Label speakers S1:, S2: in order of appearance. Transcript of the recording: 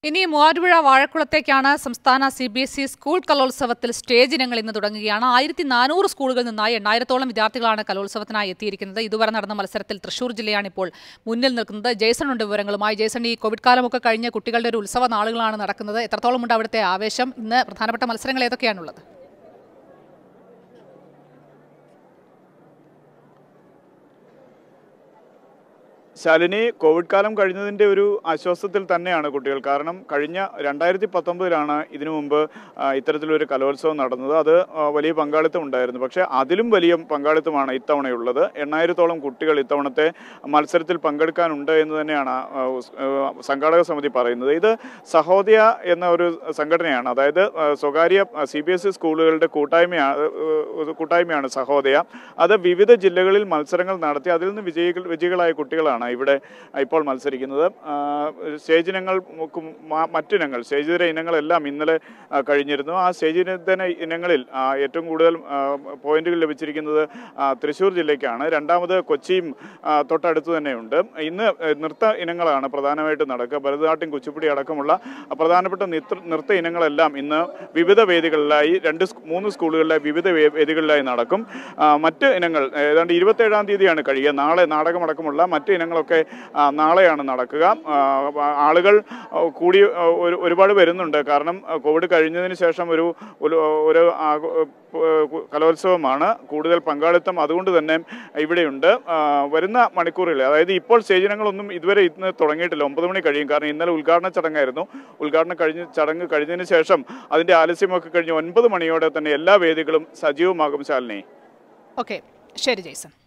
S1: ഇനി മൂവാറ്റുപുഴ വാഴക്കുളത്തേക്കാണ് സംസ്ഥാന C B S E school കലോത്സവത്തിൽ സ്റ്റേജ് ഇനങ്ങൾ ഇന്ന് തുടങ്ങുകയാണ് ആയിരത്തി നാനൂറ് സ്കൂളുകളിൽ നിന്നായി എണ്ണായിരത്തോളം വിദ്യാർത്ഥികളാണ് കലോത്സവത്തിനായി എത്തിയിരിക്കുന്നത് ഇതുവരെ നടന്ന മത്സരത്തിൽ തൃശൂർ ജില്ലയാണ് ഇപ്പോൾ മുന്നിൽ നിൽക്കുന്നത് ജേസൺ ഉണ്ട് വിവരങ്ങളുമായി ജേസൺ ഈ കോവിഡ് കാലമൊക്കെ കഴിഞ്ഞ് കുട്ടികളുടെ ഒരു ഉത്സവ നാളുകളാണ് നടക്കുന്നത് എത്രത്തോളം ഉണ്ട് അവിടുത്തെ ആവേശം ഇന്ന് പ്രധാനപ്പെട്ട മത്സരങ്ങൾ ഏതൊക്കെയാണുള്ളത്
S2: ശാലിനി കോവിഡ് കാലം കഴിഞ്ഞതിൻ്റെ ഒരു ആശ്വാസത്തിൽ തന്നെയാണ് കുട്ടികൾ കാരണം കഴിഞ്ഞ രണ്ടായിരത്തി പത്തൊമ്പതിലാണ് ഇതിനു മുമ്പ് ആ, ഇത്തരത്തിലൊരു കലോത്സവം നടന്നത് അത് ആ, വലിയ പങ്കാളിത്തം ഉണ്ടായിരുന്നു പക്ഷേ അതിലും വലിയ പങ്കാളിത്തമാണ് ഇത്തവണയുള്ളത് എണ്ണായിരത്തോളം കുട്ടികൾ ഇത്തവണത്തെ മത്സരത്തിൽ പങ്കെടുക്കാനുണ്ട് എന്ന് തന്നെയാണ് ആ, ഉസ്- ആ, സംഘാടക സമിതി പറയുന്നത് ഇത് സഹോദയ എന്ന ഒരു സംഘടനയാണ് അതായത് ആ, സ്വകാര്യ സി ബി എസ് ഇ സ്കൂളുകളുടെ കൂട്ടായ്മയാണ് ഒരു കൂട്ടായ്മയാണ് സഹോദയ അത് വിവിധ ജില്ലകളിൽ മത്സരങ്ങൾ നടത്തി അതിൽ നിന്ന് വിജയികൾ വിജയികളായ കുട്ടികളാണ് ഇവിടെ ഇപ്പോൾ മത്സരിക്കുന്നത് ആ, സ്റ്റേജ് ഇനങ്ങൾ മുക്കും- മ- മറ്റിനങ്ങൾ സ്റ്റേജ് ഇതര ഇനങ്ങളെല്ലാം ഇന്നലെ ആ, കഴിഞ്ഞിരുന്നു ആ സ്റ്റേജ് ഇതര ഇനങ്ങളിൽ ആ, ഏറ്റവും കൂടുതൽ ആ, പോയിന്റുകൾ ലഭിച്ചിരിക്കുന്നത് ആ, തൃശ്ശൂർ ജില്ലയ്ക്കാണ് രണ്ടാമത് കൊച്ചിയും ആ, തൊട്ടടുത്ത് തന്നെയുണ്ട് ഇന്ന് നൃത്ത ഇനങ്ങളാണ് പ്രധാനമായിട്ടും നടക്കുക ഭരതനാട്യം കുച്ചിപ്പുടി അടക്കമുള്ള പ്രധാനപ്പെട്ട നൃത്ത നൃത്ത ഇനങ്ങളെല്ലാം ഇന്ന് വിവിധ വേദികളിലായി രണ്ട് സ് മൂന്ന് സ്കൂളുകളിലെ വിവിധ വേ- വേദികളിലായി നടക്കും ആ, മറ്റ് ഇനങ്ങൾ ഏതാണ്ട് ഇരുപത്തേഴാം തീയതിയാണ് കഴിയുക നാളെ നാടകമടക്കമുള്ള മറ്റ് ഇനങ്ങളൊക്കെ ആ, നാളെയാണ് നടക്കുക ആ, ആളുകൾ ആ, കൂടി ആ, ഒരു ഒരുപാട് വരുന്നുണ്ട് കാരണം ആ, കോവിഡ് കഴിഞ്ഞതിന് ശേഷം ഒരു ഒരു- ഒരു ആഘോ- ഏഹ് കലോത്സവമാണ് കൂടുതൽ പങ്കാളിത്തം അതുകൊണ്ട് തന്നെ ഇവിടെയുണ്ട് ആ, വരുന്ന മണിക്കൂറിൽ അതായത് ഇപ്പോൾ സ്റ്റേജിനങ്ങളൊന്നും ഇതുവരെ ഇന്ന് തുടങ്ങിയിട്ടില്ല ഒമ്പത് മണി കഴിയും കാരണം ഇന്നലെ ഉദ്ഘാടന ചടങ്ങായിരുന്നു ഉദ്ഘാടനം കഴിഞ്ഞ് ചടങ്ങ് കഴിഞ്ഞതിന് ശേഷം അതിന്റെ ആലസ്യമൊക്കെ കഴിഞ്ഞ് ഒൻപത് മണിയോടെ തന്നെ എല്ലാ വേദികളും സജീവമാകും ശാലിനി
S1: ഓക്കെ ശരി ജേസൺ